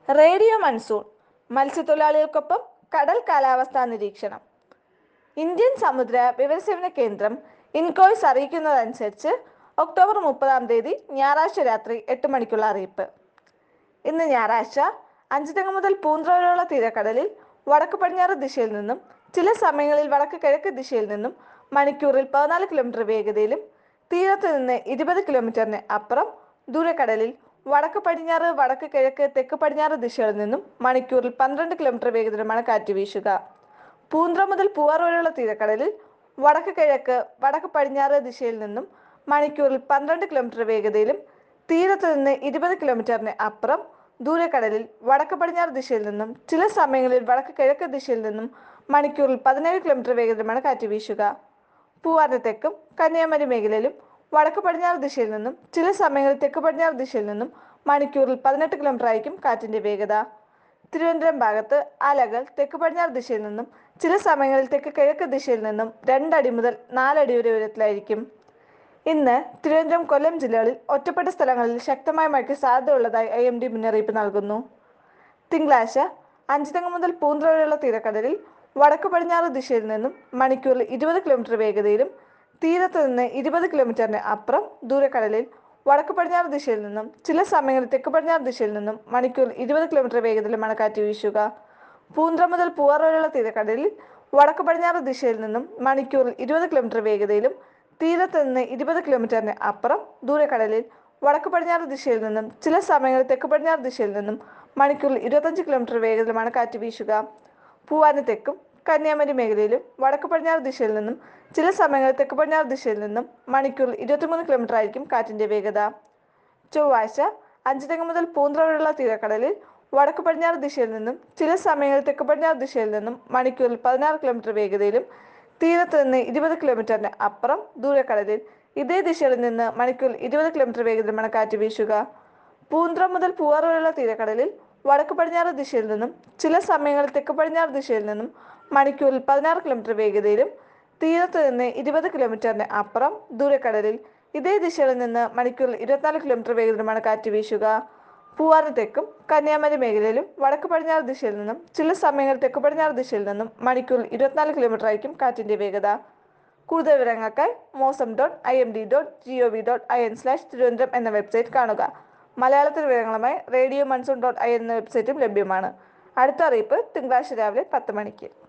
radio monsoon മത്സ്യത്തൊഴിലാളികൾക്കൊപ്പം കടൽ കാലാവസ്ഥാ നിരീക്ഷണം ഇന്ത്യൻ സമുദ്ര വിവരസേവന കേന്ദ്രം ഇൻകോയ്സ് അറിയിക്കുന്നതനുസരിച്ച് ഒക്ടോബർ മുപ്പതാം തീയതി ഞായറാഴ്ച രാത്രി എട്ട് മണിക്കുള്ള അറിയിപ്പ് ഇന്ന് ഞായറാഴ്ച അഞ്ചുതെങ്ങ് മുതൽ പൂന്ത്ര വരെയുള്ള തീരക്കടലിൽ വടക്ക് പടിഞ്ഞാറ് ദിശയിൽ നിന്നും ചില സമയങ്ങളിൽ വടക്ക് കിഴക്ക് ദിശയിൽ നിന്നും മണിക്കൂറിൽ പതിനാല് കിലോമീറ്റർ വേഗതയിലും തീരത്ത് നിന്ന് ഇരുപത് കിലോമീറ്ററിന് അപ്പുറം ദൂരക്കടലിൽ വടക്ക് പടിഞ്ഞാറ് വടക്ക് കിഴക്ക് തെക്ക് പടിഞ്ഞാറ് ദിശകളിൽ നിന്നും മണിക്കൂറിൽ പന്ത്രണ്ട് കിലോമീറ്റർ വേഗതയിലുമാണ് കാറ്റ് വീശുക പൂന്ത്ര മുതൽ പൂവാർ വരെയുള്ള തീരക്കടലിൽ വടക്ക് കിഴക്ക് വടക്ക് പടിഞ്ഞാറ് ദിശയിൽ നിന്നും മണിക്കൂറിൽ പന്ത്രണ്ട് കിലോമീറ്റർ വേഗതയിലും തീരത്ത് നിന്ന് ഇരുപത് കിലോമീറ്ററിന് അപ്പുറം ദൂരക്കടലിൽ വടക്ക് പടിഞ്ഞാറ് ദിശയിൽ നിന്നും ചില സമയങ്ങളിൽ വടക്ക് കിഴക്ക് ദിശയിൽ നിന്നും മണിക്കൂറിൽ പതിനേഴ് കിലോമീറ്റർ വേഗതയിലുമാണ് കാറ്റ് വീശുക പൂവാറിന് തെക്കും കന്യാകുമാരി മേഖലയിലും വടക്ക് പടിഞ്ഞാറ് ദിശയിൽ നിന്നും ചില സമയങ്ങളിൽ തെക്ക് പടിഞ്ഞാറ് ദിശയിൽ നിന്നും മണിക്കൂറിൽ പതിനെട്ട് കിലോമീറ്റർ ആയിരിക്കും കാറ്റിന്റെ വേഗത തിരുവനന്തപുരം ഭാഗത്ത് അലകൾ തെക്ക് പടിഞ്ഞാറ് ദിശയിൽ നിന്നും ചില സമയങ്ങളിൽ തെക്ക് കിഴക്ക് ദിശയിൽ നിന്നും രണ്ടടി മുതൽ നാലടി വരെ ഉയരത്തിലായിരിക്കും ഇന്ന് തിരുവനന്തപുരം കൊല്ലം ജില്ലകളിൽ ഒറ്റപ്പെട്ട സ്ഥലങ്ങളിൽ ശക്തമായ മഴയ്ക്ക് സാധ്യതയുള്ളതായി ഐ എം ഡി മുന്നറിയിപ്പ് നൽകുന്നു തിങ്കളാഴ്ച അഞ്ചുതെങ്ങ് മുതൽ പൂന്ത്ര വരെയുള്ള തീരക്കടലിൽ വടക്ക് പടിഞ്ഞാറ് ദിശയിൽ നിന്നും മണിക്കൂറിൽ ഇരുപത് കിലോമീറ്റർ വേഗതയിലും തീരത്ത് നിന്ന് ഇരുപത് കിലോമീറ്ററിന് അപ്പുറം ദൂരക്കടലിൽ വടക്ക് പടിഞ്ഞാറ് ദിശയിൽ നിന്നും ചില സമയങ്ങളിൽ തെക്ക് പടിഞ്ഞാറ് ദിശയിൽ നിന്നും മണിക്കൂറിൽ ഇരുപത് കിലോമീറ്റർ വേഗതയിലുമാണ് കാറ്റ് വീശുക പൂന്ത്ര മുതൽ പൂവാർ വരെയുള്ള തീരക്കടലിൽ വടക്ക് പടിഞ്ഞാറ് ദിശയിൽ നിന്നും മണിക്കൂറിൽ ഇരുപത് കിലോമീറ്റർ വേഗതയിലും തീരത്ത് നിന്ന് ഇരുപത് കിലോമീറ്ററിന് അപ്പുറം ദൂരക്കടലിൽ വടക്ക് പടിഞ്ഞാറ് ദിശയിൽ നിന്നും ചില സമയങ്ങളിൽ തെക്ക് പടിഞ്ഞാറ് ദിശയിൽ നിന്നും മണിക്കൂറിൽ ഇരുപത്തഞ്ച് കിലോമീറ്റർ വേഗതയിലുമാണ് കാറ്റ് വീശുക പൂവാന് തെക്കും കന്യാകുമാരി മേഖലയിലും വടക്ക് പടിഞ്ഞാറ് ദിശയിൽ നിന്നും ചില സമയങ്ങളിൽ തെക്ക് പടിഞ്ഞാറ് ദിശയിൽ നിന്നും മണിക്കൂറിൽ ഇരുപത്തിമൂന്ന് കിലോമീറ്റർ ആയിരിക്കും കാറ്റിന്റെ വേഗത ചൊവ്വാഴ്ച അഞ്ചുതെങ്ങ് മുതൽ പൂന്ത്ര വരെയുള്ള തീരക്കടലിൽ വടക്ക് പടിഞ്ഞാറ് ദിശയിൽ നിന്നും ചില സമയങ്ങളിൽ തെക്ക് പടിഞ്ഞാറ് ദിശയിൽ നിന്നും മണിക്കൂറിൽ പതിനാറ് കിലോമീറ്റർ വേഗതയിലും തീരത്ത് നിന്ന് ഇരുപത് കിലോമീറ്ററിന് അപ്പുറം ദൂരക്കടലിൽ ഇതേ ദിശയിൽ നിന്ന് മണിക്കൂറിൽ ഇരുപത് കിലോമീറ്റർ വേഗതയിലുമാണ് കാറ്റ് വീശുക പൂന്ത്ര മുതൽ പൂവാർ വരെയുള്ള തീരക്കടലിൽ വടക്ക് പടിഞ്ഞാറ് ദിശയിൽ നിന്നും ചില സമയങ്ങളിൽ തെക്ക് പടിഞ്ഞാറ് ദിശയിൽ നിന്നും മണിക്കൂറിൽ പതിനാറ് കിലോമീറ്റർ വേഗതയിലും തീരത്ത് നിന്ന് ഇരുപത് കിലോമീറ്ററിന് അപ്പുറം ദൂരക്കടലിൽ ഇതേ ദിശയിൽ നിന്ന് മണിക്കൂറിൽ ഇരുപത്തിനാല് കിലോമീറ്റർ വേഗതയിലുമാണ് കാറ്റ് വീശുക പൂവാറിന് തെക്കും കന്യാകുമാരി മേഖലയിലും വടക്ക് പടിഞ്ഞാറ് ദിശയിൽ നിന്നും ചില സമയങ്ങളിൽ തെക്ക് പടിഞ്ഞാറ് ദിശയിൽ നിന്നും മണിക്കൂറിൽ ഇരുപത്തിനാല് കിലോമീറ്റർ ആയിരിക്കും കാറ്റിന്റെ വേഗത കൂടുതൽ വിവരങ്ങൾക്കായി Mausam dot I M D dot G O V dot I N slash Thiruvananthapuram എന്ന വെബ്സൈറ്റ് കാണുക മലയാളത്തിൽ വിവരങ്ങളുമായി radio monsoon dot I N എന്ന വെബ്സൈറ്റും ലഭ്യമാണ് അടുത്ത അറിയിപ്പ് തിങ്കളാഴ്ച രാവിലെ പത്ത് മണിക്ക്